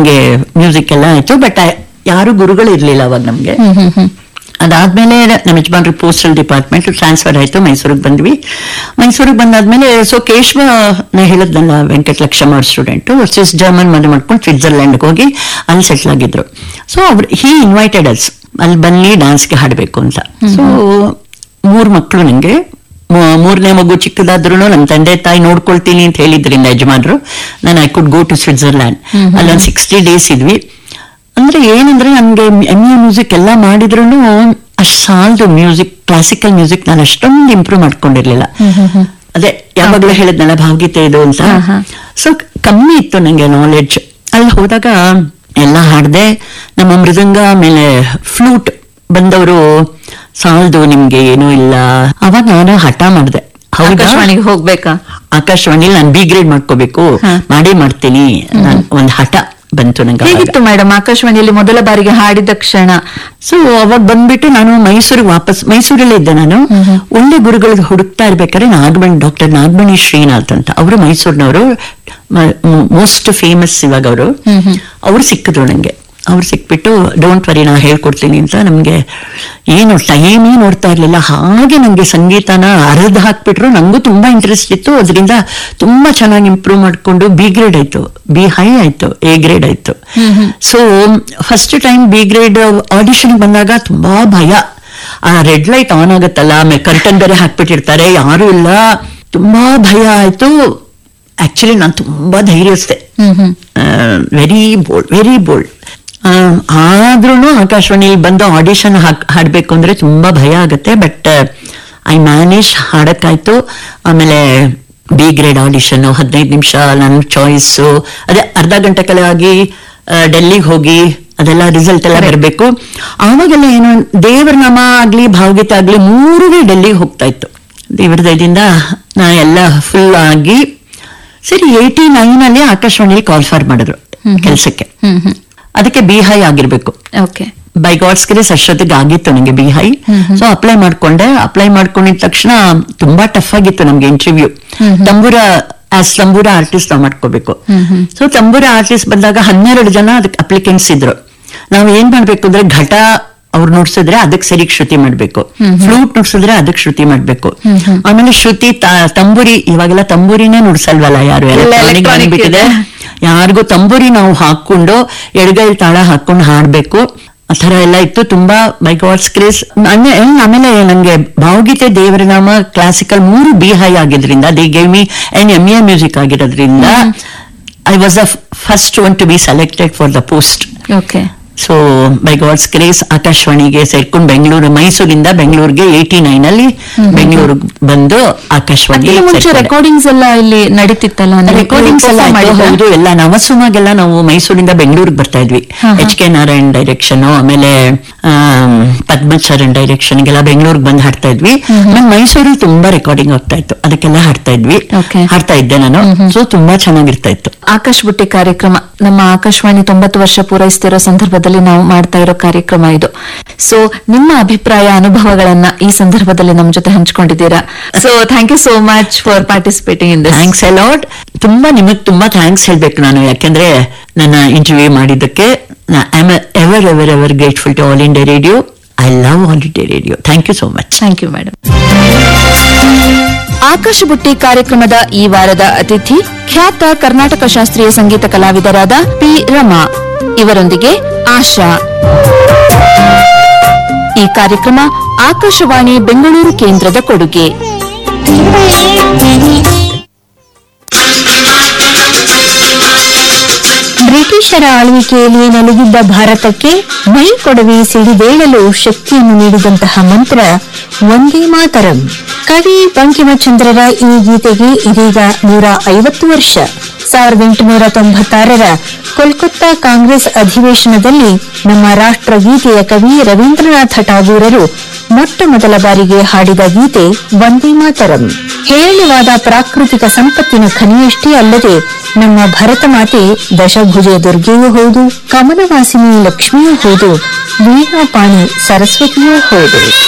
ನಂಗೆ ಮ್ಯೂಸಿಕ್ ಎಲ್ಲ ಆಯ್ತು ಬಟ್ ಯಾರು ಗುರುಗಳು ಇರ್ಲಿಲ್ಲ ಅವಾಗ ನಮ್ಗೆ ಅದಾದ್ಮೇಲೆ ನಮ್ಮ ಯಜಮಾನ್ರು ಪೋಸ್ಟಲ್ ಡಿಪಾರ್ಟ್ಮೆಂಟ್ ಟ್ರಾನ್ಸ್ಫರ್ ಆಯ್ತು ಮೈಸೂರಿಗೆ ಬಂದ್ವಿ ಮೈಸೂರಿಗೆ ಬಂದಾದ್ಮೇಲೆ ಸೊ ಕೇಶವ ನಾ ಹೇಳಿದ್ನಲ್ಲ ವೆಂಕಟಲಕ್ಷ್ಮ ಅವ್ರ ಸ್ಟೂಡೆಂಟ್ ಸ್ವಿಸ್ ಜರ್ಮನ್ ಮದುವೆ ಮಾಡ್ಕೊಂಡು ಸ್ವಿಟ್ಜರ್ಲ್ಯಾಂಡ್ಗೆ ಹೋಗಿ ಅಲ್ಲಿ ಸೆಟ್ಲ್ ಆಗಿದ್ರು ಸೊ ಅವ್ರು ಹಿ ಇನ್ವೈಟೆಡ್ ಅಸ್ ಅಲ್ಲಿ ಬನ್ನಿ ಡಾನ್ಸ್ಗೆ ಹಾಡಬೇಕು ಅಂತ ಸೊ ಮೂರು ಮಕ್ಕಳು ನಂಗೆ ಮೂ- ಮೂರನೇ ಮಗು ಚಿಕ್ಕದಾದ್ರೂ ನಮ್ಮ ತಂದೆ ತಾಯಿ ನೋಡ್ಕೊಳ್ತೀನಿ ಅಂತ ಹೇಳಿದ್ರಿಂದ ಯಜಮಾನ್ರು ನಾನು I could go to Switzerland ಅಲ್ಲೊಂದು ಸಿಕ್ಸ್ಟಿ ಡೇಸ್ ಇದ್ವಿ ಅಂದ್ರೆ ಏನಂದ್ರೆ ನನ್ಗೆ ಎಮ್ ಎ ಮ್ಯೂಸಿಕ್ ಎಲ್ಲ ಮಾಡಿದ್ರು ಅಷ್ಟು ಸಾಲದು ಮ್ಯೂಸಿಕ್ ಕ್ಲಾಸಿಕಲ್ ಮ್ಯೂಸಿಕ್ ನಾನು ಅಷ್ಟೊಂದು ಇಂಪ್ರೂವ್ ಮಾಡ್ಕೊಂಡಿರ್ಲಿಲ್ಲ ಅದೇ ಯಾವಾಗಲೂ ಹೇಳಿದ್ನಲ್ಲ ಭಾವಗೀತೆ ಇದು ಅಂತ ಸೊ ಕಮ್ಮಿ ಇತ್ತು ನಂಗೆ ನಾಲೆಡ್ಜ್ ಅಲ್ಲಿ ಹೋದಾಗ ಎಲ್ಲ ಹಾಡ್ದೆ ನಮ್ಮ ಮೃದಂಗ ಆಮೇಲೆ ಫ್ಲೂಟ್ ಬಂದವರು ಸಾಲದು ನಿಮ್ಗೆ ಏನೂ ಇಲ್ಲ ಅವಾಗ ನಾನು ಹಠ ಮಾಡಿದೆ ಹೌದಾ ಆಕಾಶವಾಣಿಗೆ ಹೋಗ್ಬೇಕಾ ಆಕಾಶವಾಣಿಲಿ ನಾನು ಬಿ ಗ್ರೇಡ್ ಮಾಡ್ಕೋಬೇಕು ಹಾ. ಮಾಡೇ ಮಾಡ್ತೀನಿ ನಾನ್ ಒಂದ್ ಹಠ ಬಂತು ನಂಗೆ ಅವಾಗ. ಹೇಗಿತ್ತು ಮೇಡಮ್ ಆಕಾಶವಾಣಿಯಲ್ಲಿ ಮೊದಲ ಬಾರಿಗೆ ಹಾಡಿದ ಕ್ಷಣ ಸೊ ಅವಾಗ ಬಂದ್ಬಿಟ್ಟು ನಾನು ಮೈಸೂರಿಗೆ ವಾಪಸ್ ಮೈಸೂರಲ್ಲೇ ಇದ್ದೆ ನಾನು ಒಳ್ಳೆ ಗುರುಗಳಿಗೆ ಹುಡುಕ್ತಾ ಇರ್ಬೇಕಾದ್ರೆ ನಾಗಮಣಿ ಡಾಕ್ಟರ್ ನಾಗಮಣಿ ಶ್ರೀನಾಥ್ ಅಂತ ಅವರು ಮೈಸೂರಿನವರು ಮೋಸ್ಟ್ ಫೇಮಸ್ ಇವಾಗ ಅವರು ಅವ್ರು ಸಿಕ್ಕಿದ್ರು ನಂಗೆ ಅವ್ರು ಸಿಕ್ಬಿಟ್ಟು ಡೋಂಟ್ ವರಿ ನಾ ಹೇಳ್ಕೊಡ್ತೀನಿ ಅಂತ ನಮ್ಗೆ ಏನು ಟೈಮೇ ನೋಡ್ತಾ ಇರ್ಲಿಲ್ಲ ಹಾಗೆ ನಂಗೆ ಸಂಗೀತನ ಅರ್ಧ ಹಾಕ್ಬಿಟ್ರು ನಂಗೂ ತುಂಬಾ ಇಂಟ್ರೆಸ್ಟ್ ಇತ್ತು ಅದರಿಂದ ತುಂಬಾ ಚೆನ್ನಾಗಿ ಇಂಪ್ರೂವ್ ಮಾಡ್ಕೊಂಡು ಬಿ ಗ್ರೇಡ್ ಆಯ್ತು ಬಿ ಹೈ ಆಯ್ತು ಎ ಗ್ರೇಡ್ ಆಯ್ತು so first time B grade audition ಬಂದಾಗ ತುಂಬಾ ಭಯ ಆ ರೆಡ್ ಲೈಟ್ ಆನ್ ಆಗುತ್ತಲ್ಲ ಆಮೇಲೆ ಕರ್ಟನ್ ಬೇರೆ ಹಾಕ್ಬಿಟ್ಟಿರ್ತಾರೆ ಯಾರು ಇಲ್ಲ ತುಂಬಾ ಭಯ ಆಯ್ತು ಆಕ್ಚುಲಿ ನಾನು ತುಂಬಾ ಧೈರ್ಯಸ್ತೆ ವೆರಿ ಬೋಲ್ಡ್ ವೆರಿ ಬೋಲ್ಡ್ ಆದ್ರೂ ಆಕಾಶವಾಣಿಲಿ ಬಂದು ಆಡಿಷನ್ ಹಾಡ್ಬೇಕು ಅಂದ್ರೆ ತುಂಬಾ ಭಯ ಆಗುತ್ತೆ ಬಟ್ ಐ ಮ್ಯಾನೇಜ್ ಹಾಡಕ್ಕಾಯ್ತು ಆಮೇಲೆ ಬಿ ಗ್ರೇಡ್ ಆಡಿಷನ್ ಹದಿನೈದು ನಿಮಿಷ ನನ್ನ ಚಾಯ್ಸು ಅದೇ ಅರ್ಧ ಗಂಟೆ ಕೆಳಗಾಗಿ ಡೆಲ್ಲಿಗೆ ಹೋಗಿ ಅದೆಲ್ಲ ರಿಸಲ್ಟ್ ಎಲ್ಲ ಬರಬೇಕು ಆವಾಗೆಲ್ಲ ಏನು ದೇವರ ನಾಮ ಆಗ್ಲಿ ಭಾವಗೀತೆ ಆಗ್ಲಿ ಮೂರುವೇ ಡೆಲ್ಲಿಗೆ ಹೋಗ್ತಾ ಇತ್ತು ದೇವರ ದಯದಿಂದ ನಾ ಎಲ್ಲ ಫುಲ್ ಆಗಿ ಸರಿ ಏಯ್ಟಿ ನೈನ್ ಅಲ್ಲಿ ಆಕಾಶವಾಣಿಯಲ್ಲಿ ಕಾಲ್ ಫಾರ್ ಮಾಡಿದ್ರು ಕೆಲಸಕ್ಕೆ ಅದಕ್ಕೆ ಬಿ ಹೈ ಆಗಿರ್ಬೇಕು ಓಕೆ ಬೈ ಗಾಡ್ಸ್ ಗ್ರೇಸ್ ಅಷ್ಟೊತ್ತಿಗೆ ಆಗಿತ್ತು ನಂಗೆ ಬಿ ಹೈ ಸೊ ಅಪ್ಲೈ ಮಾಡ್ಕೊಂಡೆ ಅಪ್ಲೈ ಮಾಡ್ಕೊಂಡಿದ ತಕ್ಷಣ ತುಂಬಾ ಟಫ್ ಆಗಿತ್ತು ನಮ್ಗೆ interview tambura as tambura artist ನಾವು ಮಾಡ್ಕೋಬೇಕು ಸೊ ತಂಬೂರ ಆರ್ಟಿಸ್ಟ್ ಬಂದಾಗ ಹನ್ನೆರಡು ಜನ ಅದಕ್ಕೆ ಅಪ್ಲಿಕೆಂಟ್ಸ್ ಇದ್ರು ನಾವ್ ಏನ್ ಮಾಡ್ಬೇಕು ಅಂದ್ರೆ ಘಟ ಅವ್ರು ನುಡ್ಸಿದ್ರೆ ಅದಕ್ಕೆ ಸರಿ ಶ್ರುತಿ ಮಾಡ್ಬೇಕು ಫ್ಲೂಟ್ ನುಡ್ಸಿದ್ರೆ ಅದಕ್ಕೆ ಶ್ರುತಿ ಮಾಡ್ಬೇಕು ಆಮೇಲೆ ಶ್ರುತಿ ತ- ತಂಬೂರಿ ಇವಾಗೆಲ್ಲ ತಂಬೂರಿನೇ ನುಡ್ಸಲ್ವಲ್ಲ ಯಾರು ಎಲ್ಲ ಎಲೆಕ್ಟ್ರಾನಿಕ್ electronic ಬಂದ್ಬಿಟ್ಟಿದೆ ಇದೆ. ಯಾರಿಗೂ ತಂಬೂರಿ ನಾವು ಹಾಕೊಂಡು ಎಡಗೈ ತಾಳ ಹಾಕೊಂಡು ಹಾಡ್ಬೇಕು ಆ ತರ ಎಲ್ಲ ಇತ್ತು ತುಂಬಾ ಬೈ ಗಾಡ್ಸ್ ಕ್ರೇಸ್ ಆಮೇಲೆ ನಂಗೆ ಭಾವಗೀತೆ ದೇವರ ನಾಮ ಕ್ಲಾಸಿಕಲ್ ಮೂರು ಬಿ ಹೈ ಆಗಿದ್ರಿಂದ they gave me an M A music ಆಗಿರೋದ್ರಿಂದ I was the first one to be selected for the post okay so by God's grace ಆಕಾಶವಾಣಿಗೆ ಸೇರ್ಕೊಂಡು ಬೆಂಗಳೂರು ಮೈಸೂರಿಂದ ಬೆಂಗಳೂರಿಗೆ ಏಯ್ಟಿ ನೈನ್ ಅಲ್ಲಿ ಬೆಂಗಳೂರಿಗೆ ಬಂದು ಆಕಾಶವಾಣಿ ಅದಕ್ಕಿಂತ ಮುಂಚೆ ಸೇರ್ಕೊಂಡೆ. ರೆಕಾರ್ಡಿಂಗ್ಸ್ ಎಲ್ಲ ಇಲ್ಲಿ ನಡೀತಿತ್ತಲ್ಲ ಅಂದ್ರೆ ರೆಕಾರ್ಡಿಂಗ್ಸ್ ಎಲ್ಲ ಆಯ್ತು, ಮಾಡಿದ್ರಾ? ಹೌದು ಎಲ್ಲ ನವಸುಮಾಗೆಲ್ಲ ನಾವು ಮೈಸೂರಿಂದ ಬೆಂಗಳೂರಿಗೆ ಬರ್ತಾ ಇದ್ವಿ ಹಾ, ಹಾ. ಎಚ್ ಕೆ ನಾರಾಯಣ್ ಡೈರೆಕ್ಷನ್ ಆಮೇಲೆ ಆಮ್, ಪದ್ಮಚರಣ್ ಡೈರೆಕ್ಷನ್ ಗೆಲ್ಲ ಬೆಂಗಳೂರಿಗೆ ಬಂದು ಹಾಡ್ತಾ ಇದ್ವಿ ಆಮೇಲೆ ಮೈಸೂರಲ್ಲಿ ತುಂಬಾ ರೆಕಾರ್ಡಿಂಗ್ ಆಗ್ತಾ ಇತ್ತು ಅದಕ್ಕೆಲ್ಲ ಹಾಡ್ತಾ ಇದ್ವಿ Okay. ಹಾಡ್ತಾ ಇದ್ದೆ ನಾನು ಸೊ ತುಂಬಾ ಚೆನ್ನಾಗಿರ್ತಾ ಇತ್ತು ಆಕಾಶ್ ಬುಟ್ಟಿ ಕಾರ್ಯಕ್ರಮ ನಮ್ಮ ಆಕಾಶವಾಣಿ ತೊಂಬತ್ತು ವರ್ಷ ಪೂರೈಸ್ತಿರೋ ಸಂದರ್ಭದಲ್ಲಿ ನಾವು ಮಾಡ್ತಾ ಇರೋ ಕಾರ್ಯಕ್ರಮ ಇದು ಸೊ ನಿಮ್ಮ ಅಭಿಪ್ರಾಯ ಅನುಭವಗಳನ್ನ ಈ ಸಂದರ್ಭದಲ್ಲಿ ನಮ್ಮ ಜೊತೆ ಹಂಚ್ಕೊಂಡಿದ್ದೀರಾ so thank you so much for participating in this thanks a lot ತುಂಬಾ ನಿಮಗ್ ತುಂಬಾ ಥ್ಯಾಂಕ್ಸ್ ಹೇಳ್ಬೇಕು ನಾನು ಯಾಕೆಂದ್ರೆ ನನ್ನ ಇಂಟರ್ವ್ಯೂ ಮಾಡಿದ್ದಕ್ಕೆ I am ever ever ever grateful to All India Radio I love All India Radio thank you so much thank you madam ಆಕಾಶ ಬುಟ್ಟಿ ಕಾರ್ಯಕ್ರಮದ ಈ ವಾರದ ಅತಿಥಿ ಖ್ಯಾತ ಕರ್ನಾಟಕ ಶಾಸ್ತ್ರೀಯ ಸಂಗೀತ ಕಲಾವಿದರಾದ ಪಿ ರಮಾ ಇವರೊಂದಿಗೆ ಆಶಾ ಈ ಕಾರ್ಯಕ್ರಮ ಆಕಾಶವಾಣಿ ಬೆಂಗಳೂರು ಕೇಂದ್ರದ ಕೊಡುಗೆ ಬ್ರಿಟಿಷರ ಆಳ್ವಿಕೆಯಲ್ಲಿ ನಲುಗಿದ್ದ ಭಾರತಕ್ಕೆ ಮೈ ಕೊಡವಿ ಸಿಡಿದೇಳಲು ಶಕ್ತಿಯನ್ನು ನೀಡಿದಂತಹ ಮಂತ್ರ ಒಂದೇ ಮಾತರಂ ಕವಿ ಬಂಕಿಮಚಂದ್ರರ ಈ ಗೀತೆಗೆ ಇದೀಗ ನೂರ ಐವತ್ತು ವರ್ಷ ಸಾವಿರದ ಎಂಟುನೂರ ತೊಂಬತ್ತಾರರ ಕೋಲ್ಕತ್ತಾ ಕಾಂಗ್ರೆಸ್ ಅಧಿವೇಶನದಲ್ಲಿ ನಮ್ಮ ರಾಷ್ಟ್ರಗೀತೆಯ ಕವಿ ರವೀಂದ್ರನಾಥ ಠಾಗೂರರು ಮೊಟ್ಟ ಮೊದಲ ಬಾರಿಗೆ ಹಾಡಿದ ಗೀತೆ ವಂದೇ ಮಾತರಂ ಹೇರಳವಾದ ಪ್ರಾಕೃತಿಕ ಸಂಪತ್ತಿನ ಖನಿಯಷ್ಟೇ ಅಲ್ಲದೆ ನಮ್ಮ ಭರತ ಮಾತೆ ದಶಭುಜ ದುರ್ಗೆಯೂ ಹೌದು ಕಮಲವಾಸಿನಿ ಲಕ್ಷ್ಮಿಯೂ ಹೌದು ವೀಣಾಪಾಣಿ ಸರಸ್ವತಿಯೂ ಹೌದು